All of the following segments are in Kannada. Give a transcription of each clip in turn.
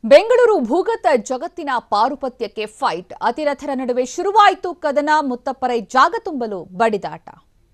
ಬೆಂಗಳೂರು ಭೂಗತ ಜಗತ್ತಿನ ಪಾರುಪತ್ಯಕ್ಕೆ ಫೈಟ್ ಅತಿರಥರ ನಡುವೆ ಶುರುವಾಯಿತು ಕದನ ಮುತ್ತಪ್ಪರೈ ಜಾಗ ತುಂಬಲು ಬಡಿದಾಟ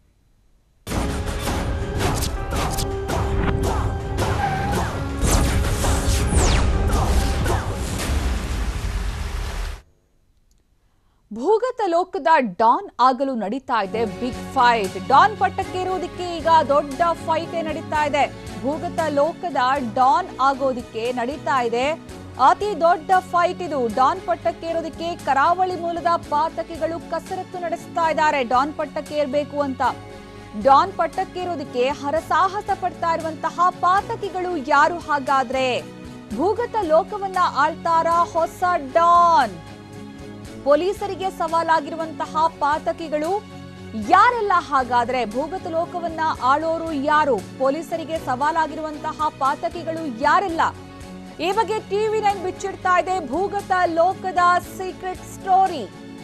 ಭೂಗತ ಲೋಕದ ಡಾನ್ ಆಗಲು ನಡೀತಾ ಇದೆ ಬಿಗ್ ಫೈಟ್ ಡಾನ್ ಪಟ್ಟಕ್ಕೇರೋದಕ್ಕೆ ಈಗ ದೊಡ್ಡ ಫೈಟ್ ನಡೀತಾ ಇದೆ ಭೂಗತ ಲೋಕದ ಡಾನ್ ಆಗೋದಿಕ್ಕೆ ನಡೀತಾ ಇದೆ ಅತಿ ದೊಡ್ಡ ಫೈಟ್ ಇದು ಡಾನ್ ಪಟ್ಟಕ್ಕೇರೋದಕ್ಕೆ ಕರಾವಳಿ ಮೂಲದ ಪಾತಕಿಗಳು ಕಸರತ್ತು ನಡೆಸ್ತಾ ಇದ್ದಾರೆ ಡಾನ್ ಪಟ್ಟಕ್ಕೇರ್ಬೇಕು ಅಂತ ಡಾನ್ ಪಟ್ಟಕ್ಕೇರೋದಕ್ಕೆ ಹರಸಾಹಸ ಪಡ್ತಾ ಇರುವಂತಹ ಪಾತಕಿಗಳು ಯಾರು ಹಾಗಾದ್ರೆ ಭೂಗತ ಲೋಕವನ್ನ ಆಳ್ತಾರ ಹೊಸ ಡಾನ್ ಪೊಲೀಸರಿಗೆ ಸವಾಲಾಗಿರುವಂತಹ ಪಾತಕಿಗಳು ಯಾರೆಲ್ಲ ಹಾಗಾದ್ರೆ ಭೂಗತ ಲೋಕವನ್ನ ಆಳೋರು ಯಾರು ಪೊಲೀಸರಿಗೆ ಸವಾಲಾಗಿರುವಂತಹ ಪಾತಕಿಗಳು ಯಾರೆಲ್ಲ ಈ ಬಗ್ಗೆ ಟಿವಿ ನೈನ್ ಬಿಚ್ಚಿಡ್ತಾ ಇದೆ ಭೂಗತ ಲೋಕದ secret story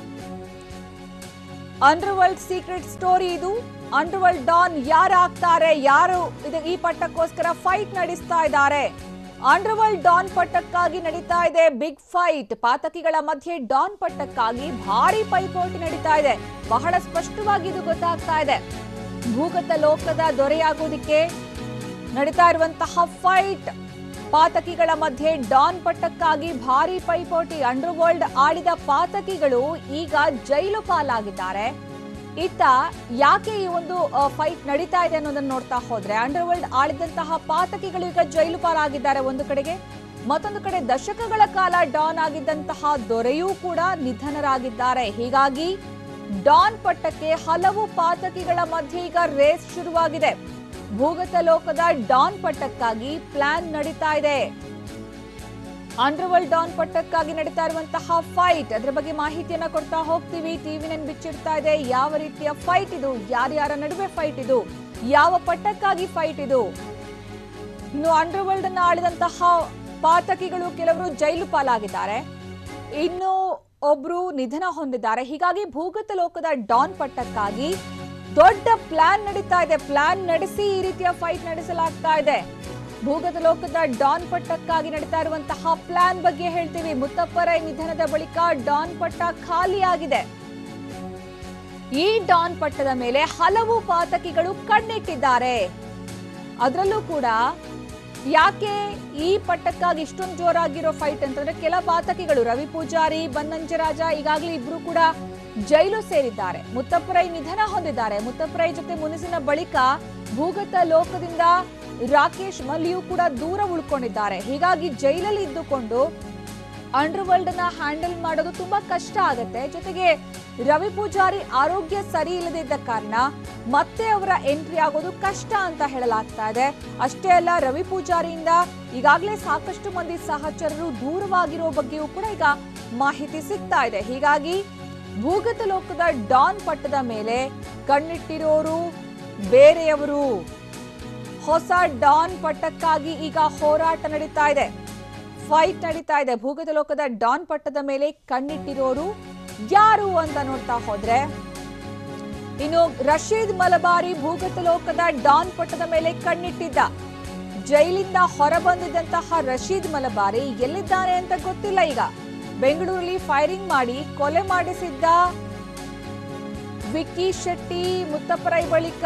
underworld secret story ಇದು ಅಂಡರ್ ವರ್ಲ್ಡ್ ಡಾನ್ ಯಾರಾಗ್ತಾರೆ ಯಾರು ಇದು ಈ ಪಟ್ಟಕ್ಕೋಸ್ಕರ ಫೈಟ್ ನಡೆಸ್ತಾ ಇದ್ದಾರೆ ಅಂಡರ್ ವರ್ಲ್ಡ್ ಡಾನ್ ಪಟ್ಟಕ್ಕಾಗಿ ನಡೀತಾ ಇದೆ ಬಿಗ್ ಫೈಟ್ ಪಾತಕಿಗಳ ಮಧ್ಯೆ ಡಾನ್ ಪಟ್ಟಕ್ಕಾಗಿ ಭಾರಿ ಪೈಪೋಟಿ ನಡೀತಾ ಇದೆ ಬಹಳ ಸ್ಪಷ್ಟವಾಗಿ ಇದು ಗೊತ್ತಾಗ್ತಾ ಇದೆ ಭೂಗತ ಲೋಕದ ದೊರೆಯಾಗೋದಿಕ್ಕೆ ನಡೀತಾ ಇರುವಂತಹ ಫೈಟ್ ಪಾತಕಿಗಳ ಮಧ್ಯೆ ಡಾನ್ ಪಟ್ಟಕ್ಕಾಗಿ ಭಾರಿ ಪೈಪೋಟಿ ಅಂಡರ್ ವರ್ಲ್ಡ್ ಆಡಿದ ಪಾತಕಿಗಳು ಈಗ ಜೈಲು ಪಾಲಾಗಿದ್ದಾರೆ ಇತ್ತ ಯಾಕೆ ಈ ಒಂದು ಫೈಟ್ ನಡೀತಾ ಇದೆ ಅನ್ನೋದನ್ನ ನೋಡ್ತಾ ಹೋದ್ರೆ ಅಂಡರ್ ವರ್ಲ್ಡ್ ಆಳಿದಂತಹ ಪಾತಕಿಗಳು ಈಗ ಜೈಲು ಪಾಲಾಗಿದ್ದಾರೆ ಒಂದು ಕಡೆಗೆ ಮತ್ತೊಂದು ಕಡೆ ದಶಕಗಳ ಕಾಲ ಡಾನ್ ಆಗಿದ್ದಂತಹ ದೊರೆಯೂ ಕೂಡ ನಿಧನರಾಗಿದ್ದಾರೆ ಹೀಗಾಗಿ ಡಾನ್ ಪಟ್ಟಕ್ಕೆ ಹಲವು ಪಾತಕಿಗಳ ಮಧ್ಯೆ ಈಗ ರೇಸ್ ಶುರುವಾಗಿದೆ ಭೂಗತ ಲೋಕದ ಡಾನ್ ಪಟ್ಟಕ್ಕಾಗಿ ಪ್ಲಾನ್ ನಡೀತಾ ಇದೆ ಅಂಡರ್ ವರ್ಲ್ಡ್ ಡಾನ್ ಪಟ್ಟಕ್ಕಾಗಿ ನಡೀತಾ ಇರುವಂತಹ ಫೈಟ್ ಅದರ ಬಗ್ಗೆ ಮಾಹಿತಿಯನ್ನ ಕೊಡ್ತಾ ಹೋಗ್ತೀವಿ ಟಿವಿ ನನ್ ಬಿಚ್ಚಿಡ್ತಾ ಇದೆ ಯಾವ ರೀತಿಯ ಫೈಟ್ ಇದು ಯಾರ್ಯಾರ ನಡುವೆ ಫೈಟ್ ಇದು ಯಾವ ಪಟ್ಟಕ್ಕಾಗಿ ಫೈಟ್ ಇದು ಇನ್ನು ಅಂಡರ್ ವರ್ಲ್ಡ್ ಅನ್ನ ಆಳಿದಂತಹ ಪಾತಕಿಗಳು ಕೆಲವರು ಜೈಲು ಪಾಲಾಗಿದ್ದಾರೆ ಇನ್ನು ಒಬ್ರು ನಿಧನ ಹೊಂದಿದ್ದಾರೆ ಹೀಗಾಗಿ ಭೂಗತ ಲೋಕದ ಡಾನ್ ಪಟ್ಟಕ್ಕಾಗಿ ದೊಡ್ಡ ಪ್ಲಾನ್ ನಡೀತಾ ಇದೆ ಪ್ಲಾನ್ ನಡೆಸಿ ಈ ರೀತಿಯ ಫೈಟ್ ನಡೆಸಲಾಗ್ತಾ ಇದೆ ಭೂಗತ ಲೋಕದ ಡಾನ್ ಪಟ್ಟಕ್ಕಾಗಿ ನಡೀತಾ ಇರುವಂತಹ ಪ್ಲಾನ್ ಬಗ್ಗೆ ಹೇಳ್ತೀವಿ ಮುತ್ತಪ್ಪರೈ ನಿಧನದ ಬಳಿಕ ಡಾನ್ ಪಟ್ಟ ಖಾಲಿಯಾಗಿದೆ ಈ ಡಾನ್ ಪಟ್ಟದ ಮೇಲೆ ಹಲವು ಪಾತಕಿಗಳು ಕಣ್ಣಿಟ್ಟಿದ್ದಾರೆ ಅದರಲ್ಲೂ ಕೂಡ ಯಾಕೆ ಈ ಪಟ್ಟಕ್ಕಾಗಿ ಇಷ್ಟೊಂದು ಜೋರಾಗಿರೋ ಫೈಟ್ ಅಂತಂದ್ರೆ ಕೆಲ ಪಾತಕಿಗಳು ರವಿ ಪೂಜಾರಿ ಬನ್ನಂಜರಾಜ ಈಗಾಗಲೇ ಇಬ್ರು ಕೂಡ ಜೈಲು ಸೇರಿದ್ದಾರೆ ಮುತ್ತಪ್ಪರೈ ನಿಧನ ಹೊಂದಿದ್ದಾರೆ ಮುತ್ತಪ್ಪರೈ ಜೊತೆ ಮುನಿಸಿನ ಬಳಿಕ ಭೂಗತ ಲೋಕದಿಂದ ರಾಕೇಶ್ ಮಲ್ಲಿಯೂ ಕೂಡ ದೂರ ಉಳ್ಕೊಂಡಿದ್ದಾರೆ ಹೀಗಾಗಿ ಜೈಲಲ್ಲಿ ಇದ್ದುಕೊಂಡು ಅಂಡರ್ ವರ್ಲ್ಡ್ ನ ಹ್ಯಾಂಡಲ್ ಮಾಡೋದು ತುಂಬಾ ಕಷ್ಟ ಆಗತ್ತೆ ಜೊತೆಗೆ ರವಿ ಪೂಜಾರಿ ಆರೋಗ್ಯ ಸರಿ ಇಲ್ಲದಿದ್ದ ಕಾರಣ ಮತ್ತೆ ಅವರ ಎಂಟ್ರಿ ಆಗೋದು ಕಷ್ಟ ಅಂತ ಹೇಳಲಾಗ್ತಾ ಇದೆ ಅಷ್ಟೇ ಅಲ್ಲ ರವಿ ಪೂಜಾರಿಯಿಂದ ಈಗಾಗಲೇ ಸಾಕಷ್ಟು ಮಂದಿ ಸಹಚರರು ದೂರವಾಗಿರೋ ಬಗ್ಗೆಯೂ ಕೂಡ ಈಗ ಮಾಹಿತಿ ಸಿಗ್ತಾ ಇದೆ ಹೀಗಾಗಿ ಭೂಗತ ಲೋಕದ ಡಾನ್ ಪಟ್ಟದ ಮೇಲೆ ಕಣ್ಣಿಟ್ಟಿರೋರು ಬೇರೆಯವರು ಹೊಸ ಡಾನ್ ಪಟ್ಟಕ್ಕಾಗಿ ಈಗ ಹೋರಾಟ ನಡೀತಾ ಇದೆ ಫೈಟ್ ನಡೀತಾ ಇದೆ ಭೂಗತ ಲೋಕದ ಡಾನ್ ಪಟ್ಟದ ಮೇಲೆ ಕಣ್ಣಿಟ್ಟಿರೋರು ಯಾರು ಅಂತ ನೋಡ್ತಾ ಹೋದ್ರೆ ಇನ್ನು ರಶೀದ್ ಮಲಬಾರಿ ಭೂಗತ ಲೋಕದ ಡಾನ್ ಪಟ್ಟದ ಮೇಲೆ ಕಣ್ಣಿಟ್ಟಿದ್ದ ಜೈಲಿಂದ ಹೊರಬಂದಿದ್ದಂತಹ ರಶೀದ್ ಮಲಬಾರಿ ಎಲ್ಲಿದ್ದಾನೆ ಅಂತ ಗೊತ್ತಿಲ್ಲ ಈಗ ಬೆಂಗಳೂರಲ್ಲಿ ಫೈರಿಂಗ್ ಮಾಡಿ ಕೊಲೆ ಮಾಡಿಸಿದ್ದ ವಿಕ್ಕಿ ಶೆಟ್ಟಿ ಮುತ್ತಪ್ಪರೈ ಬಳಿಕ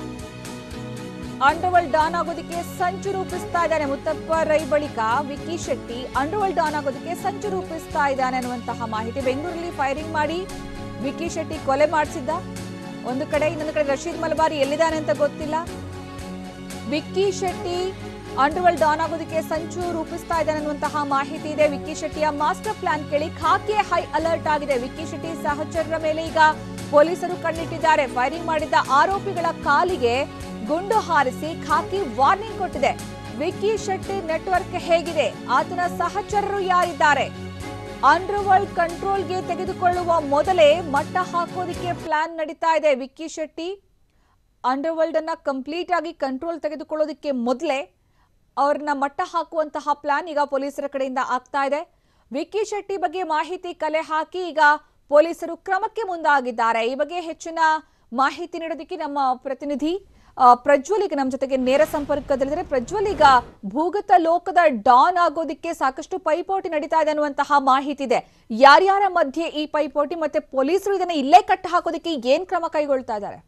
ಅಂಡರ್ವರ್ಲ್ಡ್ ಡಾನ್ ಆಗೋದಕ್ಕೆ ಸಂಚು ರೂಪಿಸ್ತಾ ಇದ್ದಾನೆ ಮುತ್ತಪ್ಪ ರೈ ಬಳಿಕ ವಿಕ್ಕಿ ಶೆಟ್ಟಿ ಅಂಡರ್ವರ್ಲ್ಡ್ ಡಾನ್ ಆಗೋದಕ್ಕೆ ಸಂಚು ರೂಪಿಸ್ತಾ ಇದ್ದಾನೆ ಅನ್ನುವಂತಹ ಮಾಹಿತಿ ಬೆಂಗಳೂರಲ್ಲಿ ಫೈರಿಂಗ್ ಮಾಡಿ ವಿಕ್ಕಿ ಶೆಟ್ಟಿ ಕೊಲೆ ಮಾಡಿಸಿದ್ದ ಒಂದು ಕಡೆ ಇನ್ನೊಂದು ಕಡೆ ರಶೀದ್ ಮಲಬಾರಿ ಎಲ್ಲಿದ್ದಾನೆ ಅಂತ ಗೊತ್ತಿಲ್ಲ ವಿಕ್ಕಿ ಶೆಟ್ಟಿ ಅಂಡರ್ವರ್ಲ್ಡ್ ಡಾನ್ ಆಗೋದಕ್ಕೆ ಸಂಚು ರೂಪಿಸ್ತಾ ಇದ್ದಾನೆ ಅನ್ನುವಂತಹ ಮಾಹಿತಿ ಇದೆ ವಿಕ್ಕಿ ಶೆಟ್ಟಿಯ ಮಾಸ್ಟರ್ ಪ್ಲಾನ್ ಕೇಳಿ ಖಾಕೆ ಹೈ ಅಲರ್ಟ್ ಆಗಿದೆ ವಿಕ್ಕಿ ಶೆಟ್ಟಿ ಸಹಚರರ ಮೇಲೆ ಈಗ ಪೊಲೀಸರು ಕಣ್ಣಿಟ್ಟಿದ್ದಾರೆ ಫೈರಿಂಗ್ ಮಾಡಿದ್ದ ಆರೋಪಿಗಳ ಕಾಲಿಗೆ ಗುಂಡು ಹಾರಿಸಿ ಖಾಕಿ ವಾರ್ನಿಂಗ್ ಕೊಟ್ಟಿದೆ ವಿಕ್ಕಿ ಶೆಟ್ಟಿ ನೆಟ್ವರ್ಕ್ ಹೇಗಿದೆ ಆತನ ಸಹಚರರು ಯಾರಿದ್ದಾರೆ ಅಂಡರ್ ವರ್ಲ್ಡ್ ಕಂಟ್ರೋಲ್ಗೆ ತೆಗೆದುಕೊಳ್ಳುವ ಮೊದಲೇ ಮಟ್ಟ ಹಾಕೋದಿಕ್ಕೆ ಪ್ಲಾನ್ ನಡೀತಾ ಇದೆ ವಿಕ್ಕಿ ಶೆಟ್ಟಿ ಅಂಡರ್ ವರ್ಲ್ಡ್ ಅನ್ನ ಕಂಪ್ಲೀಟ್ ಆಗಿ ಕಂಟ್ರೋಲ್ ತೆಗೆದುಕೊಳ್ಳೋದಕ್ಕೆ ಮೊದಲೇ ಅವ್ರನ್ನ ಮಟ್ಟ ಹಾಕುವಂತಹ ಪ್ಲಾನ್ ಈಗ ಪೊಲೀಸರ ಕಡೆಯಿಂದ ಆಗ್ತಾ ಇದೆ ವಿಕ್ಕಿ ಶೆಟ್ಟಿ ಬಗ್ಗೆ ಮಾಹಿತಿ ಕಲೆ ಹಾಕಿ ಈಗ ಪೊಲೀಸರು ಕ್ರಮಕ್ಕೆ ಮುಂದಾಗಿದ್ದಾರೆ ಈ ಬಗ್ಗೆ ಹೆಚ್ಚಿನ ಮಾಹಿತಿ ನೀಡೋದಕ್ಕೆ ನಮ್ಮ ಪ್ರತಿನಿಧಿ ಆ, ಪ್ರಜ್ವಲ್ ಈಗ ನಮ್ಮ ಜೊತೆಗೆ ನೇರ ಸಂಪರ್ಕದಲ್ಲಿದ್ದಾರೆ ಪ್ರಜ್ವಲ್ ಈಗ ಭೂಗತ ಲೋಕದ ಡಾನ್ ಆಗೋದಿಕ್ಕೆ ಸಾಕಷ್ಟು ಪೈಪೋಟಿ ನಡೀತಾ ಇದೆ ಅನ್ನುವಂತಹ ಮಾಹಿತಿ ಇದೆ ಯಾರ್ಯಾರ ಮಧ್ಯೆ ಈ ಪೈಪೋಟಿ ಮತ್ತೆ ಪೊಲೀಸರು ಇದನ್ನ ಇಲ್ಲೇ ಕಟ್ಟು ಹಾಕೋದಕ್ಕೆ ಏನ್ ಕ್ರಮ ಕೈಗೊಳ್ತಾ ಇದ್ದಾರೆ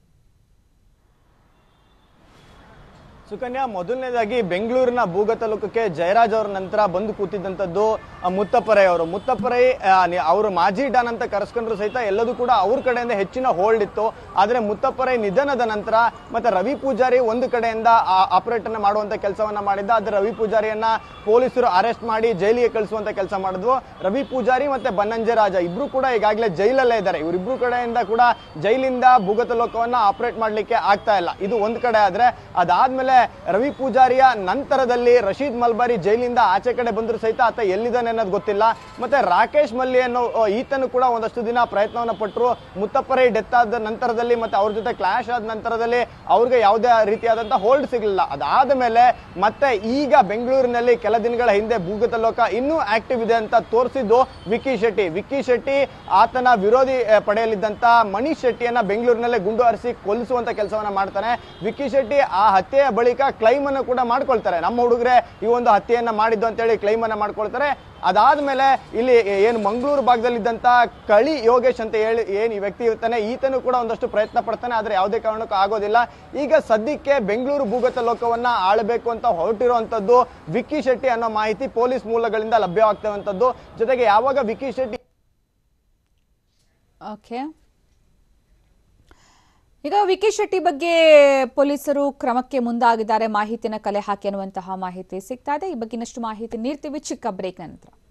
ಸುಕನ್ಯಾ ಮೊದಲನೇದಾಗಿ ಬೆಂಗಳೂರಿನ ಭೂಗತ ಲೋಕಕ್ಕೆ ಜಯರಾಜ್ ಅವರ ನಂತರ ಬಂದು ಕೂತಿದ್ದಂಥದ್ದು ಆ, ಮುತ್ತಪ್ಪರೈ ಅವರು ಮುತ್ತಪ್ಪರೈ ಆ, ನಿ- ಅವರು ಮಾಜಿ ಡಾನ್ ಅಂತ ಕರೆಸ್ಕೊಂಡ್ರು ಸಹಿತ ಎಲ್ಲದೂ ಕೂಡ ಅವ್ರ ಕಡೆಯಿಂದ ಹೆಚ್ಚಿನ ಹೋಲ್ಡ್ ಇತ್ತು ಆದ್ರೆ ಮುತ್ತಪ್ಪರೈ ನಿಧನದ ನಂತರ ಮತ್ತೆ ರವಿ ಪೂಜಾರಿ ಒಂದು ಕಡೆಯಿಂದ ಆಪರೇಟ್ ಅನ್ನ ಮಾಡುವಂತ ಕೆಲಸವನ್ನ ಮಾಡಿದ್ದ ಆದ್ರೆ ರವಿ ಪೂಜಾರಿಯನ್ನ ಪೊಲೀಸರು ಅರೆಸ್ಟ್ ಮಾಡಿ ಜೈಲಿಗೆ ಕಳಿಸುವಂತ ಕೆಲಸ ಮಾಡಿದ್ವು ರವಿ ಪೂಜಾರಿ ಮತ್ತೆ ಬನ್ನಂಜೆ ರಾಜ ಇಬ್ರು ಕೂಡ ಈಗಾಗಲೇ ಜೈಲಲ್ಲೇ ಇದ್ದಾರೆ ಇವರಿಬ್ರು ಕಡೆಯಿಂದ ಕೂಡ ಜೈಲಿಂದ ಭೂಗತ ಲೋಕವನ್ನ ಆಪರೇಟ್ ಮಾಡ್ಲಿಕ್ಕೆ ಆಗ್ತಾ ಇಲ್ಲ ಇದು ಒಂದ್ ಕಡೆ ಆದ್ರೆ ಅದಾದ್ಮೇಲೆ ರವಿ ಪೂಜಾರಿಯ ನಂತರದಲ್ಲಿ ರಶೀದ್ ಮಲ್ಬಾರಿ ಜೈಲಿಂದ ಆಚೆ ಕಡೆ ಬಂದ್ರು ಸಹಿತ ಆತ ಎಲ್ಲಿದ್ದಾನೆ ಅನ್ನೋದು ಗೊತ್ತಿಲ್ಲ ಮತ್ತೆ ರಾಕೇಶ್ ಮಲ್ಲಿ ಅನ್ನೋ ಆ, ಈತನು ಕೂಡ ಒಂದಷ್ಟು ದಿನ ಪ್ರಯತ್ನವನ್ನ ಪಟ್ಟರು ಮುತ್ತಪ್ಪರೈ ಡೆತ್ ಆದ ನಂತರದಲ್ಲಿ ಮತ್ತೆ ಅವ್ರ ಜೊತೆ ಕ್ಲಾಶ್ ಆದ ನಂತರದಲ್ಲಿ ಅವ್ರಿಗೆ ಯಾವುದೇ ರೀತಿಯಾದಂತಹ ಹೋಲ್ಡ್ ಸಿಗಲಿಲ್ಲ ಅದಾದ ಮೇಲೆ ಮತ್ತೆ ಈಗ ಬೆಂಗಳೂರಿನಲ್ಲಿ ಕೆಲ ದಿನಗಳ ಹಿಂದೆ ಭೂಗತ ಲೋಕ ಇನ್ನೂ ಆಕ್ಟಿವ್ ಇದೆ ಅಂತ ತೋರಿಸಿದ್ದು ವಿಕ್ಕಿ ಶೆಟ್ಟಿ ವಿಕ್ಕಿ ಶೆಟ್ಟಿ ಆತನ ವಿರೋಧಿ ಆ, ಪಡೆಯಲಿದ್ದಂತ ಮನೀಶ್ ಶೆಟ್ಟಿಯನ್ನ ಬೆಂಗಳೂರಿನಲ್ಲೇ ಗುಂಡು ಹಾರಿಸಿ ಕೊಲ್ಲಿಸುವಂತ ಕೆಲಸವನ್ನ ಮಾಡ್ತಾನೆ ವಿಕ್ಕಿ ಶೆಟ್ಟಿ ಆ ಹತ್ಯೆಯ ಬಳಿಕ ಕ್ಲೈಮ್ ಅನ್ನು ಕೂಡ ಮಾಡ್ಕೊಳ್ತಾರೆ ನಮ್ಮ ಹುಡುಗರೆ ಈ ಒಂದು ಹತ್ಯೆಯನ್ನ ಮಾಡಿದ್ದು ಅಂತೇಳಿ ಕ್ಲೈಮ್ ಅನ್ನ ಮಾಡ್ಕೊಳ್ತಾರೆ ಅದಾದ್ಮೇಲೆ ಇಲ್ಲಿ ಏನು ಮಂಗಳೂರು ಭಾಗದಲ್ಲಿದ್ದಂತ ಕಳಿ ಯೋಗೇಶ್ ಅಂತ ಹೇಳಿ ಏನು ಈ ವ್ಯಕ್ತಿ ಇರ್ತಾನೆ ಈತನು ಕೂಡ ಒಂದಷ್ಟು ಪ್ರಯತ್ನ ಪಡ್ತಾನೆ ಆದ್ರೆ ಯಾವುದೇ ಕಾರಣಕ್ಕೂ ಆಗೋದಿಲ್ಲ ಈಗ ಸದ್ಯಕ್ಕೆ ಬೆಂಗಳೂರು ಭೂಗತ ಲೋಕವನ್ನ ಆಳಬೇಕು ಅಂತ ಹೊರಟಿರುವಂತದ್ದು ವಿಕ್ಕಿ ಶೆಟ್ಟಿ ಅನ್ನೋ ಮಾಹಿತಿ ಪೊಲೀಸ್ ಮೂಲಗಳಿಂದ ಲಭ್ಯವಾಗ್ತಿರುವಂತದ್ದು ಜೊತೆಗೆ ಯಾವಾಗ ವಿಕ್ಕಿ ಶೆಟ್ಟಿ ಓಕೆ ಈಗ ವಿಕಿ ಶೆಟ್ಟಿ ಬಗ್ಗೆ ಪೊಲೀಸರು ಕ್ರಮಕ್ಕೆ ಮುಂದಾಗಿದ್ದಾರೆ ಮಾಹಿತಿನ ಕಲೆ ಹಾಕಿ ಅನ್ನುವಂತಹ ಮಾಹಿತಿ ಸಿಗ್ತಾ ಇದೆ ಈ ಬಗ್ಗೆ ಇನ್ನಷ್ಟು ಮಾಹಿತಿ ನೀಡ್ತೀವಿ ಚಿಕ್ಕ ಬ್ರೇಕ್ ನಂತರ